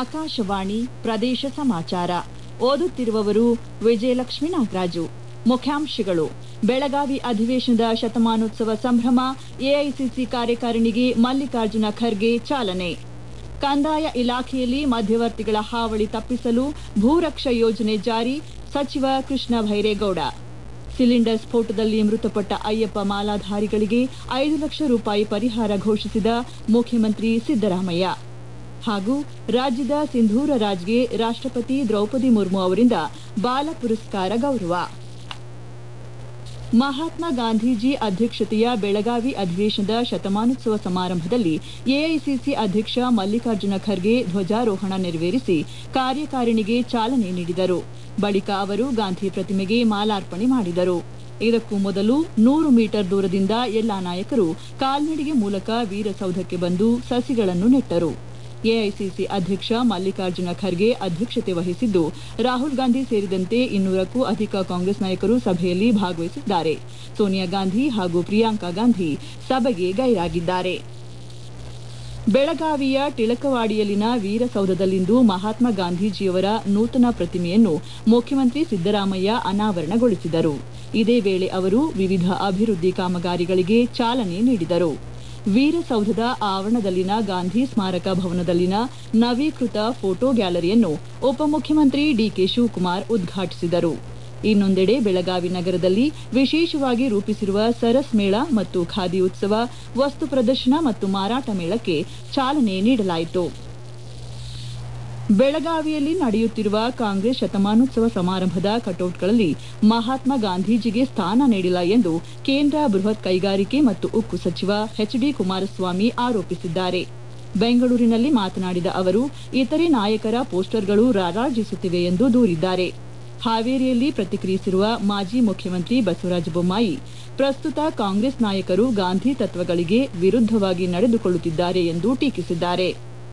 ಆಕಾಶವಾಣಿ ಪ್ರದೇಶ ಸಮಾಚಾರ ಓದುತ್ತಿರುವವರು ವಿಜಯಲಕ್ಷ್ಮಿ ನಾಗರಾಜು ಮುಖ್ಯಾಂಶಗಳು ಬೆಳಗಾವಿ ಅಧಿವೇಶನದ ಶತಮಾನೋತ್ಸವ ಸಂಭ್ರಮ ಎಐಸಿಸಿ ಕಾರ್ಯಕಾರಿಣಿಗೆ ಮಲ್ಲಿಕಾರ್ಜುನ ಖರ್ಗೆ ಚಾಲನೆ ಕಂದಾಯ ಇಲಾಖೆಯಲ್ಲಿ ಮಧ್ಯವರ್ತಿಗಳ ಹಾವಳಿ ತಪ್ಪಿಸಲು ಭೂರಕ್ಷಾ ಯೋಜನೆ ಜಾರಿ ಸಚಿವ ಕೃಷ್ಣ ಭೈರೇಗೌಡ ಸಿಲಿಂಡರ್ ಸ್ಫೋಟದಲ್ಲಿ ಮೃತಪಟ್ಟ ಅಯ್ಯಪ್ಪ ಮಾಲಾಧಾರಿಗಳಿಗೆ ಐದು ಲಕ್ಷ ರೂಪಾಯಿ ಪರಿಹಾರ ಘೋಷಿಸಿದ ಮುಖ್ಯಮಂತ್ರಿ ಸಿದ್ದರಾಮಯ್ಯ ಹಾಗೂ ರಾಜ್ಯದ ಸಿಂಧೂರ ರಾಜ್ಗೆ ರಾಷ್ಟ್ರಪತಿ ದ್ರೌಪದಿ ಮುರ್ಮು ಅವರಿಂದ ಬಾಲ ಪುರಸ್ಕಾರ ಗೌರವ ಮಹಾತ್ಮ ಗಾಂಧೀಜಿ ಅಧ್ಯಕ್ಷತೆಯ ಬೆಳಗಾವಿ ಅಧಿವೇಶನದ ಶತಮಾನೋತ್ಸವ ಸಮಾರಂಭದಲ್ಲಿ ಎಐಸಿಸಿ ಅಧ್ಯಕ್ಷ ಮಲ್ಲಿಕಾರ್ಜುನ ಖರ್ಗೆ ಧ್ವಜಾರೋಹಣ ನೆರವೇರಿಸಿ ಕಾರ್ಯಕಾರಿಣಿಗೆ ಚಾಲನೆ ನೀಡಿದರು ಬಳಿಕ ಅವರು ಗಾಂಧಿ ಪ್ರತಿಮೆಗೆ ಮಾಲಾರ್ಪಣೆ ಮಾಡಿದರು ಇದಕ್ಕೂ ಮೊದಲು ನೂರು ಮೀಟರ್ ದೂರದಿಂದ ಎಲ್ಲಾ ನಾಯಕರು ಕಾಲ್ನಡಿಗೆ ಮೂಲಕ ವೀರಸೌಧಕ್ಕೆ ಬಂದು ಸಸಿಗಳನ್ನು ನೆಟ್ಟರು ಎಐಸಿಸಿ ಅಧ್ಯಕ್ಷ ಮಲ್ಲಿಕಾರ್ಜುನ ಖರ್ಗೆ ಅಧ್ಯಕ್ಷತೆ ವಹಿಸಿದ್ದು ರಾಹುಲ್ ಗಾಂಧಿ ಸೇರಿದಂತೆ ಇನ್ನೂರಕ್ಕೂ ಅಧಿಕ ಕಾಂಗ್ರೆಸ್ ನಾಯಕರು ಸಭೆಯಲ್ಲಿ ಭಾಗವಹಿಸಿದ್ದಾರೆ ಸೋನಿಯಾ ಗಾಂಧಿ ಹಾಗೂ ಪ್ರಿಯಾಂಕಾ ಗಾಂಧಿ ಸಭೆಗೆ ಗೈರಾಗಿದ್ದಾರೆ ಬೆಳಗಾವಿಯ ಟಿಳಕವಾಡಿಯಲ್ಲಿನ ವೀರಸೌಧದಲ್ಲಿಂದು ಮಹಾತ್ಮ ಗಾಂಧೀಜಿಯವರ ನೂತನ ಪ್ರತಿಮೆಯನ್ನು ಮುಖ್ಯಮಂತ್ರಿ ಸಿದ್ದರಾಮಯ್ಯ ಅನಾವರಣಗೊಳಿಸಿದರು ಇದೇ ವೇಳೆ ಅವರು ವಿವಿಧ ಅಭಿವೃದ್ಧಿ ಕಾಮಗಾರಿಗಳಿಗೆ ಚಾಲನೆ ನೀಡಿದರು ವೀರಸೌಧದ ಆವರಣದಲ್ಲಿನ ಗಾಂಧಿ ಸ್ಮಾರಕ ಭವನದಲ್ಲಿನ ನವೀಕೃತ ಫೋಟೋ ಗ್ಯಾಲರಿಯನ್ನು ಉಪಮುಖ್ಯಮಂತ್ರಿ ಡಿಕೆ ಶಿವಕುಮಾರ್ ಉದ್ಘಾಟಿಸಿದರು ಇನ್ನೊಂದೆಡೆ ಬೆಳಗಾವಿ ನಗರದಲ್ಲಿ ವಿಶೇಷವಾಗಿ ರೂಪಿಸಿರುವ ಸರಸ್ ಮೇಳ ಮತ್ತು ಖಾದಿ ಉತ್ಸವ ವಸ್ತು ಪ್ರದರ್ಶನ ಮತ್ತು ಮಾರಾಟ ಮೇಳಕ್ಕೆ ಚಾಲನೆ ನೀಡಲಾಯಿತು ಬೆಳಗಾವಿಯಲ್ಲಿ ನಡೆಯುತ್ತಿರುವ ಕಾಂಗ್ರೆಸ್ ಶತಮಾನೋತ್ಸವ ಸಮಾರಂಭದ ಕಟೌಟ್ಗಳಲ್ಲಿ ಮಹಾತ್ಮ ಗಾಂಧೀಜಿಗೆ ಸ್ಥಾನ ನೀಡಿಲ್ಲ ಎಂದು ಕೇಂದ್ರ ಬೃಹತ್ ಕೈಗಾರಿಕೆ ಮತ್ತು ಉಕ್ಕು ಸಚಿವ ಎಚ್ ಡಿ ಕುಮಾರಸ್ವಾಮಿ ಆರೋಪಿಸಿದ್ದಾರೆ ಬೆಂಗಳೂರಿನಲ್ಲಿ ಮಾತನಾಡಿದ ಅವರು ಇತರೆ ನಾಯಕರ ಪೋಸ್ಟರ್ಗಳು ರಾರಾಜಿಸುತ್ತಿವೆ ಎಂದು ದೂರಿದ್ದಾರೆ ಹಾವೇರಿಯಲ್ಲಿ ಪ್ರತಿಕ್ರಿಯಿಸಿರುವ ಮಾಜಿ ಮುಖ್ಯಮಂತ್ರಿ ಬಸವರಾಜ ಬೊಮ್ಮಾಯಿ ಪ್ರಸ್ತುತ ಕಾಂಗ್ರೆಸ್ ನಾಯಕರು ಗಾಂಧಿ ತತ್ವಗಳಿಗೆ ವಿರುದ್ಧವಾಗಿ ನಡೆದುಕೊಳ್ಳುತ್ತಿದ್ದಾರೆ ಎಂದು ಟೀಕಿಸಿದ್ದಾರೆ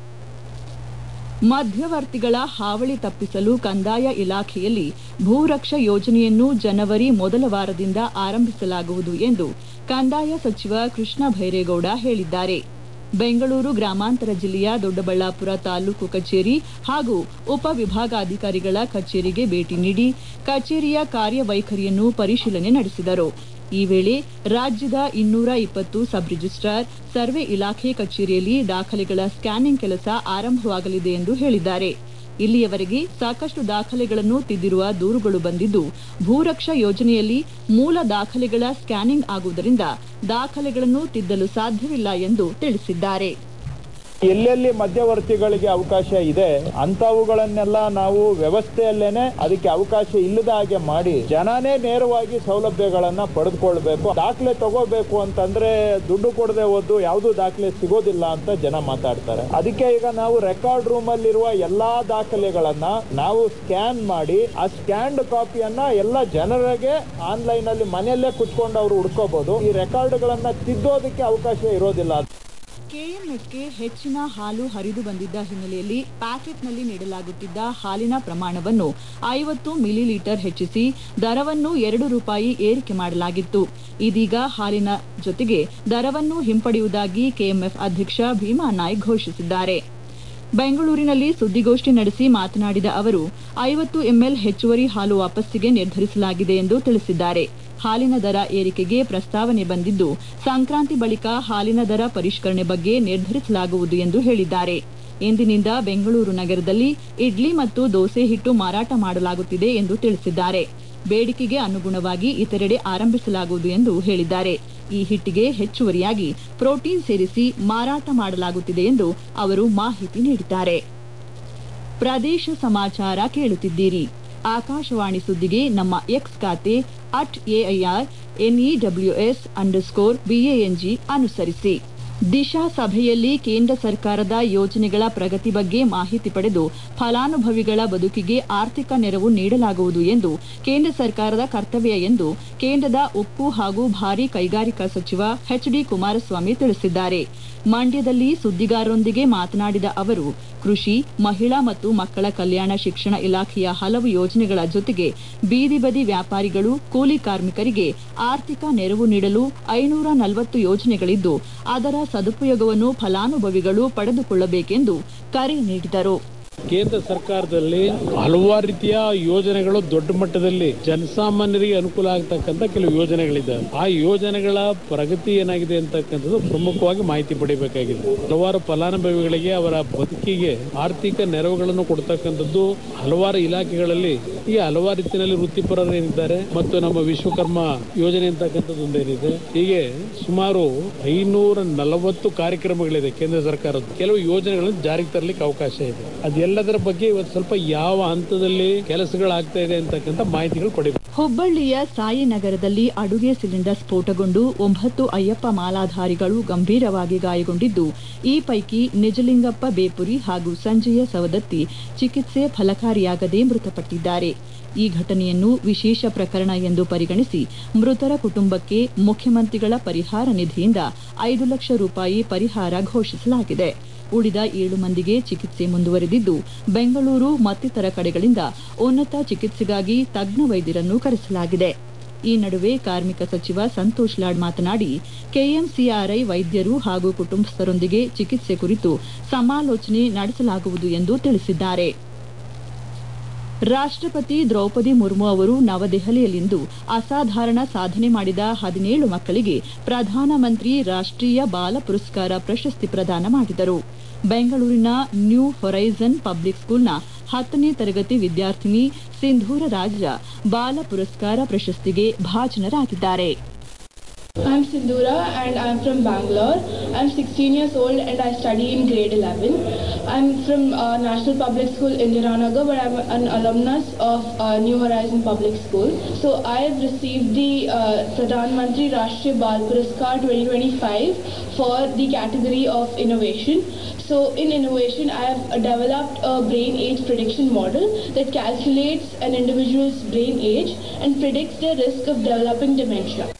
ಮಧ್ಯವರ್ತಿಗಳ ಹಾವಳಿ ತಪ್ಪಿಸಲು ಕಂದಾಯ ಇಲಾಖೆಯಲ್ಲಿ ಭೂರಕ್ಷಾ ಯೋಜನೆಯನ್ನು ಜನವರಿ ಮೊದಲ ವಾರದಿಂದ ಆರಂಭಿಸಲಾಗುವುದು ಎಂದು ಕಂದಾಯ ಸಚಿವ ಕೃಷ್ಣ ಭೈರೇಗೌಡ ಹೇಳಿದ್ದಾರೆ ಬೆಂಗಳೂರು ಗ್ರಾಮಾಂತರ ಜಿಲ್ಲೆಯ ದೊಡ್ಡಬಳ್ಳಾಪುರ ತಾಲೂಕು ಕಚೇರಿ ಹಾಗೂ ಉಪವಿಭಾಗಾಧಿಕಾರಿಗಳ ಕಚೇರಿಗೆ ಭೇಟಿ ನೀಡಿ ಕಚೇರಿಯ ಕಾರ್ಯವೈಖರಿಯನ್ನು ಪರಿಶೀಲನೆ ನಡೆಸಿದರು ಈ ವೇಳೆ ರಾಜ್ಯದ ಇನ್ನೂರ ಇಪ್ಪತ್ತು ಸಬ್ ರಿಜಿಸ್ಟ್ರಾರ್ ಸರ್ವೆ ಇಲಾಖೆ ಕಚೇರಿಯಲ್ಲಿ ದಾಖಲೆಗಳ ಸ್ಕ್ಯಾನಿಂಗ್ ಕೆಲಸ ಆರಂಭವಾಗಲಿದೆ ಎಂದು ಹೇಳಿದ್ದಾರೆ ಇಲ್ಲಿಯವರೆಗೆ ಸಾಕಷ್ಟು ದಾಖಲೆಗಳನ್ನು ತಿದ್ದಿರುವ ದೂರುಗಳು ಬಂದಿದ್ದು ಭೂರಕ್ಷಾ ಯೋಜನೆಯಲ್ಲಿ ಮೂಲ ದಾಖಲೆಗಳ ಸ್ಕ್ಯಾನಿಂಗ್ ಆಗುವುದರಿಂದ ದಾಖಲೆಗಳನ್ನು ತಿದ್ದಲು ಸಾಧ್ಯವಿಲ್ಲ ಎಂದು ತಿಳಿಸಿದ್ದಾರೆ ಎಲ್ಲೆಲ್ಲಿ ಮಧ್ಯವರ್ತಿಗಳಿಗೆ ಅವಕಾಶ ಇದೆ ಅಂತವುಗಳನ್ನೆಲ್ಲ ನಾವು ವ್ಯವಸ್ಥೆಯಲ್ಲೇನೆ ಅದಕ್ಕೆ ಅವಕಾಶ ಇಲ್ಲದ ಹಾಗೆ ಮಾಡಿ ಜನನೇ ನೇರವಾಗಿ ಸೌಲಭ್ಯಗಳನ್ನ ಪಡೆದುಕೊಳ್ಬೇಕು ದಾಖಲೆ ತಗೋಬೇಕು ಅಂತಂದ್ರೆ ದುಡ್ಡು ಕೊಡದೆ ಹೋದ್ದು ಯಾವುದು ದಾಖಲೆ ಸಿಗೋದಿಲ್ಲ ಅಂತ ಜನ ಮಾತಾಡ್ತಾರೆ ಅದಕ್ಕೆ ಈಗ ನಾವು ರೆಕಾರ್ಡ್ ರೂಮ್ ಅಲ್ಲಿರುವ ಎಲ್ಲಾ ದಾಖಲೆಗಳನ್ನ ನಾವು ಸ್ಕ್ಯಾನ್ ಮಾಡಿ ಆ ಸ್ಕ್ಯಾನ್ಡ್ ಕಾಪಿಯನ್ನ ಎಲ್ಲ ಜನರಿಗೆ ಆನ್ಲೈನ್ ಅಲ್ಲಿ ಮನೆಯಲ್ಲೇ ಕುತ್ಕೊಂಡು ಅವರು ಹುಡ್ಕೋಬಹುದು ಈ ರೆಕಾರ್ಡ್ಗಳನ್ನ ತಿದ್ದೋದಕ್ಕೆ ಅವಕಾಶ ಇರೋದಿಲ್ಲ ಕೆಎಂಎಫ್ಗೆ ಹೆಚ್ಚಿನ ಹಾಲು ಹರಿದು ಬಂದಿದ್ದ ಹಿನ್ನೆಲೆಯಲ್ಲಿ ಪ್ಯಾಕೆಟ್ನಲ್ಲಿ ನೀಡಲಾಗುತ್ತಿದ್ದ ಹಾಲಿನ ಪ್ರಮಾಣವನ್ನು ಐವತ್ತು ಮಿಲಿಲೀಟರ್ ಹೆಚ್ಚಿಸಿ ದರವನ್ನು ಎರಡು ರೂಪಾಯಿ ಏರಿಕೆ ಮಾಡಲಾಗಿತ್ತು ಇದೀಗ ಹಾಲಿನ ಜೊತೆಗೆ ದರವನ್ನು ಹಿಂಪಡೆಯುವುದಾಗಿ ಕೆಎಂಎಫ್ ಅಧ್ಯಕ್ಷ ಭೀಮಾ ನಾಯ್ಕ್ ಘೋಷಿಸಿದ್ದಾರೆ ಬೆಂಗಳೂರಿನಲ್ಲಿ ಸುದ್ದಿಗೋಷ್ಠಿ ನಡೆಸಿ ಮಾತನಾಡಿದ ಅವರು ಐವತ್ತು ಎಂಎಲ್ ಹೆಚ್ಚುವರಿ ಹಾಲು ವಾಪಸ್ಸಿಗೆ ನಿರ್ಧರಿಸಲಾಗಿದೆ ಎಂದು ತಿಳಿಸಿದ್ದಾರೆ ಹಾಲಿನ ದರ ಏರಿಕೆಗೆ ಪ್ರಸ್ತಾವನೆ ಬಂದಿದ್ದು ಸಂಕ್ರಾಂತಿ ಬಳಿಕ ಹಾಲಿನ ದರ ಪರಿಷ್ಕರಣೆ ಬಗ್ಗೆ ನಿರ್ಧರಿಸಲಾಗುವುದು ಎಂದು ಹೇಳಿದ್ದಾರೆ ಇಂದಿನಿಂದ ಬೆಂಗಳೂರು ನಗರದಲ್ಲಿ ಇಡ್ಲಿ ಮತ್ತು ದೋಸೆ ಹಿಟ್ಟು ಮಾರಾಟ ಮಾಡಲಾಗುತ್ತಿದೆ ಎಂದು ತಿಳಿಸಿದ್ದಾರೆ ಬೇಡಿಕೆಗೆ ಅನುಗುಣವಾಗಿ ಇತರೆಡೆ ಆರಂಭಿಸಲಾಗುವುದು ಎಂದು ಹೇಳಿದ್ದಾರೆ ಈ ಹಿಟ್ಟಿಗೆ ಹೆಚ್ಚುವರಿಯಾಗಿ ಪ್ರೋಟೀನ್ ಸೇರಿಸಿ ಮಾರಾಟ ಮಾಡಲಾಗುತ್ತಿದೆ ಎಂದು ಅವರು ಮಾಹಿತಿ ನೀಡಿದ್ದಾರೆ ಪ್ರದೇಶ ಸಮಾಚಾರ ಕೇಳುತ್ತಿದ್ದೀರಿ ಆಕಾಶವಾಣಿ ಸುದ್ದಿಗೆ ನಮ್ಮ ಎಕ್ಸ್ ಖಾತೆ at A I R N E W S underscore B A N G ಅನುಸರಿಸಿ ದಿಶಾ ಸಭೆಯಲ್ಲಿ ಕೇಂದ್ರ ಸರ್ಕಾರದ ಯೋಜನೆಗಳ ಪ್ರಗತಿ ಬಗ್ಗೆ ಮಾಹಿತಿ ಪಡೆದು ಫಲಾನುಭವಿಗಳ ಬದುಕಿಗೆ ಆರ್ಥಿಕ ನೆರವು ನೀಡಲಾಗುವುದು ಎಂದು ಕೇಂದ್ರ ಸರ್ಕಾರದ ಕರ್ತವ್ಯ ಎಂದು ಕೇಂದ್ರದ ಉಕ್ಕು ಹಾಗೂ ಭಾರೀ ಕೈಗಾರಿಕಾ ಸಚಿವ ಎಚ್ ಡಿ ಕುಮಾರಸ್ವಾಮಿ ತಿಳಿಸಿದ್ದಾರೆ ಮಂಡ್ಯದಲ್ಲಿ ಸುದ್ದಿಗಾರರೊಂದಿಗೆ ಮಾತನಾಡಿದ ಅವರು ಕೃಷಿ ಮಹಿಳಾ ಮತ್ತು ಮಕ್ಕಳ ಕಲ್ಯಾಣ ಶಿಕ್ಷಣ ಇಲಾಖೆಯ ಹಲವು ಯೋಜನೆಗಳ ಜೊತೆಗೆ ಬೀದಿ ಬದಿ ವ್ಯಾಪಾರಿಗಳು ಕೂಲಿ ಕಾರ್ಮಿಕರಿಗೆ ಆರ್ಥಿಕ ನೆರವು ನೀಡಲು ಐನೂರ ನಲವತ್ತು ಯೋಜನೆಗಳಿದ್ದು ಅದರ ಸದುಪಯೋಗವನ್ನು ಫಲಾನುಭವಿಗಳು ಪಡೆದುಕೊಳ್ಳಬೇಕೆಂದು ಕರೆ ನೀಡಿದರು ಕೇಂದ್ರ ಸರ್ಕಾರದಲ್ಲಿ ಹಲವಾರು ರೀತಿಯ ಯೋಜನೆಗಳು ದೊಡ್ಡ ಮಟ್ಟದಲ್ಲಿ ಜನಸಾಮಾನ್ಯರಿಗೆ ಅನುಕೂಲ ಆಗ್ತಕ್ಕಂಥ ಕೆಲವು ಯೋಜನೆಗಳಿದ್ದಾವೆ ಆ ಯೋಜನೆಗಳ ಪ್ರಗತಿ ಏನಾಗಿದೆ ಅಂತಕ್ಕಂಥದ್ದು ಪ್ರಮುಖವಾಗಿ ಮಾಹಿತಿ ಪಡಿಬೇಕಾಗಿದೆ ಹಲವಾರು ಫಲಾನುಭವಿಗಳಿಗೆ ಅವರ ಬದುಕಿಗೆ ಆರ್ಥಿಕ ನೆರವುಗಳನ್ನು ಕೊಡ್ತಕ್ಕಂಥದ್ದು ಹಲವಾರು ಇಲಾಖೆಗಳಲ್ಲಿ ಈಗ ಹಲವಾರು ರೀತಿಯಲ್ಲಿ ವೃತ್ತಿಪರರು ಏನಿದ್ದಾರೆ ಮತ್ತು ನಮ್ಮ ವಿಶ್ವಕರ್ಮ ಯೋಜನೆ ಅಂತಕ್ಕಂಥದ್ದು ಒಂದೇನಿದೆ ಹೀಗೆ ಸುಮಾರು ಐನೂರ ನಲವತ್ತು ಕಾರ್ಯಕ್ರಮಗಳಿದೆ ಕೇಂದ್ರ ಸರ್ಕಾರದ ಕೆಲವು ಯೋಜನೆಗಳನ್ನು ಜಾರಿಗೆ ತರಲಿಕ್ಕೆ ಅವಕಾಶ ಇದೆ ಅದೆಲ್ಲದರ ಬಗ್ಗೆ ಇವತ್ತು ಸ್ವಲ್ಪ ಯಾವ ಹಂತದಲ್ಲಿ ಕೆಲಸಗಳಾಗ್ತಾ ಇದೆ ಅಂತಕ್ಕಂಥ ಮಾಹಿತಿಗಳು ಕೊಡಬೇಕು ಹುಬ್ಬಳ್ಳಿಯ ಸಾಯಿನಗರದಲ್ಲಿ ಅಡುಗೆ ಸಿಲಿಂಡರ್ ಸ್ಫೋಟಗೊಂಡು ಒಂಬತ್ತು ಅಯ್ಯಪ್ಪ ಮಾಲಾಧಾರಿಗಳು ಗಂಭೀರವಾಗಿ ಗಾಯಗೊಂಡಿದ್ದು ಈ ಪೈಕಿ ನಿಜಲಿಂಗಪ್ಪ ಬೇಪುರಿ ಹಾಗೂ ಸಂಜಯ ಸವದತ್ತಿ ಚಿಕಿತ್ಸೆ ಫಲಕಾರಿಯಾಗದೆ ಮೃತಪಟ್ಟಿದ್ದಾರೆ ಈ ಘಟನೆಯನ್ನು ವಿಶೇಷ ಪ್ರಕರಣ ಎಂದು ಪರಿಗಣಿಸಿ ಮೃತರ ಕುಟುಂಬಕ್ಕೆ ಮುಖ್ಯಮಂತ್ರಿಗಳ ಪರಿಹಾರ ನಿಧಿಯಿಂದ ಐದು ಲಕ್ಷ ರೂಪಾಯಿ ಪರಿಹಾರ ಘೋಷಿಸಲಾಗಿದೆ ಉಳಿದ ಏಳು ಮಂದಿಗೆ ಚಿಕಿತ್ಸೆ ಮುಂದುವರೆದಿದ್ದು ಬೆಂಗಳೂರು ಮತ್ತಿತರ ಕಡೆಗಳಿಂದ ಉನ್ನತ ಚಿಕಿತ್ಸೆಗಾಗಿ ತಜ್ಞ ವೈದ್ಯರನ್ನು ಕರೆಸಲಾಗಿದೆ ಈ ನಡುವೆ ಕಾರ್ಮಿಕ ಸಚಿವ ಸಂತೋಷ್ ಲಾಡ್ ಮಾತನಾಡಿ ಕೆಎಂಸಿಆರ್ಐ ವೈದ್ಯರು ಹಾಗೂ ಕುಟುಂಬಸ್ಥರೊಂದಿಗೆ ಚಿಕಿತ್ಸೆ ಕುರಿತು ಸಮಾಲೋಚನೆ ನಡೆಸಲಾಗುವುದು ಎಂದು ತಿಳಿಸಿದ್ದಾರೆ ರಾಷ್ಟ್ರಪತಿ ದ್ರೌಪದಿ ಮುರ್ಮು ಅವರು ನವದೆಹಲಿಯಲ್ಲಿಂದು ಅಸಾಧಾರಣ ಸಾಧನೆ ಮಾಡಿದ ಹದಿನೇಳು ಮಕ್ಕಳಿಗೆ ಪ್ರಧಾನಮಂತ್ರಿ ರಾಷ್ಟ್ರೀಯ ಬಾಲ ಪುರಸ್ಕಾರ ಪ್ರಶಸ್ತಿ ಪ್ರದಾನ ಮಾಡಿದರು ಬೆಂಗಳೂರಿನ ನ್ಯೂ ಹೊರೈಸನ್ ಪಬ್ಲಿಕ್ ಸ್ಕೂಲ್ನ ಹತ್ತನೇ ತರಗತಿ ವಿದ್ಯಾರ್ಥಿನಿ ಸಿಂಧೂರ ರಾಜ ಬಾಲ ಪುರಸ್ಕಾರ ಪ್ರಶಸ್ತಿಗೆ ಭಾಜನರಾಗಿದ್ದಾರೆ I'm Sindhura and I'm from Bangalore. I'm 16 years old and I study in grade 11. I'm from uh, National Public School Indiranagar, but I'm an alumnus of uh, New Horizon Public School. So I have received the uh, Pradhan Mantri Rashtriya Bal Puraskar 2025 for the category of innovation. So in innovation, I have uh, developed a brain age prediction model that calculates an individual's brain age and predicts their risk of developing dementia.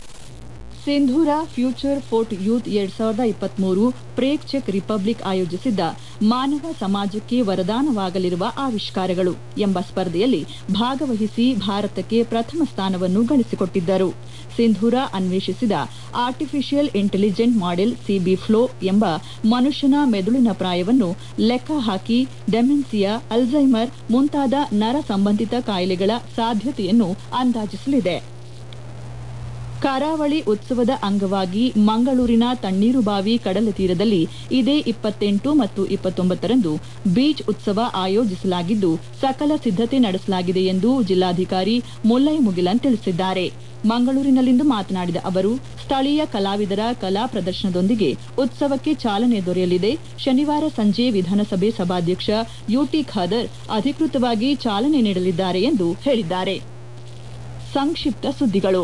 Sindhura future fort youth ಎರಡ್ ಸಾವಿರದ ಇಪ್ಪತ್ಮೂರು Prague check republic ಆಯೋಜಿಸಿದ್ದ ಮಾನವ ಸಮಾಜಕ್ಕೆ ವರದಾನವಾಗಲಿರುವ ಆವಿಷ್ಕಾರಗಳು ಎಂಬ ಸ್ಪರ್ಧೆಯಲ್ಲಿ ಭಾಗವಹಿಸಿ ಭಾರತಕ್ಕೆ ಪ್ರಥಮ ಸ್ಥಾನವನ್ನು ಗಳಿಸಿಕೊಟ್ಟಿದ್ದರು ಸಿಂಧೂರ ಅನ್ವೇಷಿಸಿದ artificial intelligent model C B flow ಎಂಬ ಮನುಷ್ಯನ ಮೆದುಳಿನ ಪ್ರಾಯವನ್ನು ಲೆಕ್ಕ ಹಾಕಿ ಡೆಮೆನ್ಸಿಯಾ ಅಲ್ಝೈಮರ್ ಮುಂತಾದ ನರ ಸಂಬಂಧಿತ ಕಾಯಿಲೆಗಳ ಸಾಧ್ಯತೆಯನ್ನು ಅಂದಾಜಿಸಲಿದೆ ಕರಾವಳಿ ಉತ್ಸವದ ಅಂಗವಾಗಿ ಮಂಗಳೂರಿನ ತಣ್ಣೀರುಬಾವಿ ಕಡಲ ತೀರದಲ್ಲಿ ಇದೇ ಇಪ್ಪತ್ತೆಂಟು ಮತ್ತು ಇಪ್ಪತ್ತೊಂಬತ್ತರಂದು ಬೀಚ್ ಉತ್ಸವ ಆಯೋಜಿಸಲಾಗಿದ್ದು ಸಕಲ ಸಿದ್ಧತೆ ನಡೆಸಲಾಗಿದೆ ಎಂದು ಜಿಲ್ಲಾಧಿಕಾರಿ ಮುಲ್ಲೈ ಮುಗಿಲನ್ ತಿಳಿಸಿದ್ದಾರೆ ಮಂಗಳೂರಿನಲ್ಲಿಂದು ಮಾತನಾಡಿದ ಅವರು ಸ್ಥಳೀಯ ಕಲಾವಿದರ ಕಲಾ ಪ್ರದರ್ಶನದೊಂದಿಗೆ ಉತ್ಸವಕ್ಕೆ ಚಾಲನೆ ದೊರೆಯಲಿದೆ ಶನಿವಾರ ಸಂಜೆ ವಿಧಾನಸಭೆ ಸಭಾಧ್ಯಕ್ಷ ಯುಟಿ ಖಾದರ್ ಅಧಿಕೃತವಾಗಿ ಚಾಲನೆ ನೀಡಲಿದ್ದಾರೆ ಎಂದು ಹೇಳಿದ್ದಾರೆ ಸಂಕ್ಷಿಪ್ತ ಸುದ್ದಿಗಳು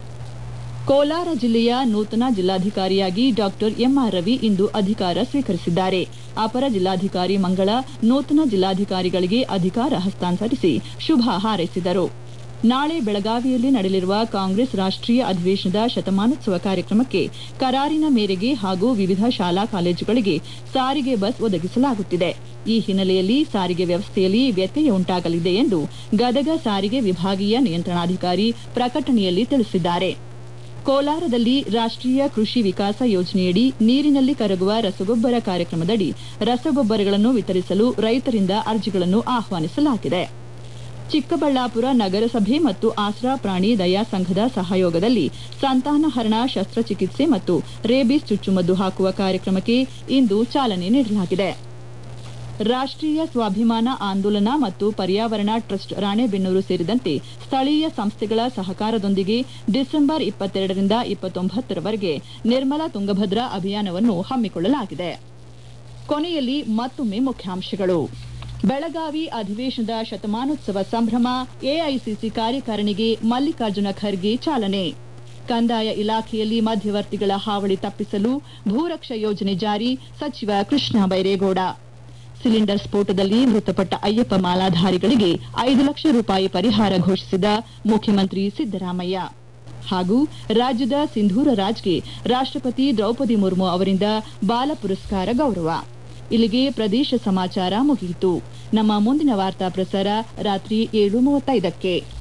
ಕೋಲಾರ ಜಿಲ್ಲೆಯ ನೂತನ ಜಿಲ್ಲಾಧಿಕಾರಿಯಾಗಿ ಡಾಕ್ಟರ್ ಎಂಆರ್ ರವಿ ಇಂದು ಅಧಿಕಾರ ಸ್ವೀಕರಿಸಿದ್ದಾರೆ ಅಪರ ಜಿಲ್ಲಾಧಿಕಾರಿ ಮಂಗಳ ನೂತನ ಜಿಲ್ಲಾಧಿಕಾರಿಗಳಿಗೆ ಅಧಿಕಾರ ಹಸ್ತಾಂತರಿಸಿ ಶುಭ ಹಾರೈಸಿದರು ನಾಳೆ ಬೆಳಗಾವಿಯಲ್ಲಿ ನಡೆಯಲಿರುವ ಕಾಂಗ್ರೆಸ್ ರಾಷ್ಟ್ರೀಯ ಅಧಿವೇಶನದ ಶತಮಾನೋತ್ಸವ ಕಾರ್ಯಕ್ರಮಕ್ಕೆ ಕರಾರಿನ ಮೇರೆಗೆ ಹಾಗೂ ವಿವಿಧ ಶಾಲಾ ಕಾಲೇಜುಗಳಿಗೆ ಸಾರಿಗೆ ಬಸ್ ಒದಗಿಸಲಾಗುತ್ತಿದೆ ಈ ಹಿನ್ನೆಲೆಯಲ್ಲಿ ಸಾರಿಗೆ ವ್ಯವಸ್ಥೆಯಲ್ಲಿ ವ್ಯತ್ಯಯ ಉಂಟಾಗಲಿದೆ ಎಂದು ಗದಗ ಸಾರಿಗೆ ವಿಭಾಗೀಯ ನಿಯಂತ್ರಣಾಧಿಕಾರಿ ಪ್ರಕಟಣೆಯಲ್ಲಿ ತಿಳಿಸಿದ್ದಾರೆ ಕೋಲಾರದಲ್ಲಿ ರಾಷ್ಟ್ರೀಯ ಕೃಷಿ ವಿಕಾಸ ಯೋಜನೆಯಡಿ ನೀರಿನಲ್ಲಿ ಕರಗುವ ರಸಗೊಬ್ಬರ ಕಾರ್ಯಕ್ರಮದಡಿ ರಸಗೊಬ್ಬರಗಳನ್ನು ವಿತರಿಸಲು ರೈತರಿಂದ ಅರ್ಜಿಗಳನ್ನು ಆಹ್ವಾನಿಸಲಾಗಿದೆ ಚಿಕ್ಕಬಳ್ಳಾಪುರ ನಗರಸಭೆ ಮತ್ತು ಆಸರಾ ಪ್ರಾಣಿ ದಯಾ ಸಂಘದ ಸಹಯೋಗದಲ್ಲಿ ಸಂತಾನಹರಣ ಶಸ್ತ್ರಚಿಕಿತ್ಸೆ ಮತ್ತು ರೇಬಿಸ್ ಚುಚ್ಚುಮದ್ದು ಹಾಕುವ ಕಾರ್ಯಕ್ರಮಕ್ಕೆ ಇಂದು ಚಾಲನೆ ನೀಡಲಾಗಿದೆ ರಾಷ್ಟ್ರೀಯ ಸ್ವಾಭಿಮಾನ ಆಂದೋಲನ ಮತ್ತು ಪರ್ಯಾವರಣ ಟ್ರಸ್ಟ್ ರಾಣೆಬೆನ್ನೂರು ಸೇರಿದಂತೆ ಸ್ಥಳೀಯ ಸಂಸ್ಥೆಗಳ ಸಹಕಾರದೊಂದಿಗೆ ಡಿಸೆಂಬರ್ ಇಪ್ಪತ್ತೆರಡರಿಂದ ಇಪ್ಪತ್ತೊಂಬತ್ತರವರೆಗೆ ನಿರ್ಮಲಾ ತುಂಗಭದ್ರಾ ಅಭಿಯಾನವನ್ನು ಹಮ್ಮಿಕೊಳ್ಳಲಾಗಿದೆ ಕೊನೆಯಲ್ಲಿ ಮತ್ತೊಮ್ಮೆ ಮುಖ್ಯಾಂಶಗಳು ಬೆಳಗಾವಿ ಅಧಿವೇಶನದ ಶತಮಾನೋತ್ಸವ ಸಂಭ್ರಮ ಎಐಸಿಸಿ ಕಾರ್ಯಕಾರಿಣಿಗೆ ಮಲ್ಲಿಕಾರ್ಜುನ ಖರ್ಗೆ ಚಾಲನೆ ಕಂದಾಯ ಇಲಾಖೆಯಲ್ಲಿ ಮಧ್ಯವರ್ತಿಗಳ ಹಾವಳಿ ತಪ್ಪಿಸಲು ಭೂರಕ್ಷ ಯೋಜನೆ ಜಾರಿ ಸಚಿವ ಕೃಷ್ಣ ಬೈರೇಗೌಡ ಸಿಲಿಂಡರ್ ಸ್ಫೋಟದಲ್ಲಿ ಮೃತಪಟ್ಟ ಅಯ್ಯಪ್ಪ ಮಾಲಾಧಾರಿಗಳಿಗೆ ಐದು ಲಕ್ಷ ರೂಪಾಯಿ ಪರಿಹಾರ ಘೋಷಿಸಿದ ಮುಖ್ಯಮಂತ್ರಿ ಸಿದ್ದರಾಮಯ್ಯ ಹಾಗೂ ರಾಜ್ಯದ ಸಿಂಧೂರ ರಾಜ್ಗೆ ರಾಷ್ಟ್ರಪತಿ ದ್ರೌಪದಿ ಮುರ್ಮು ಅವರಿಂದ ಬಾಲ ಪುರಸ್ಕಾರ ಗೌರವ ಇಲ್ಲಿಗೆ ಪ್ರದೇಶ ಸಮಾಚಾರ ಮುಗಿಯಿತು ನಮ್ಮ ಮುಂದಿನ ವಾರ್ತಾ ಪ್ರಸಾರ ರಾತ್ರಿ ಏಳು ಮೂವತ್ತೈದಕ್ಕೆ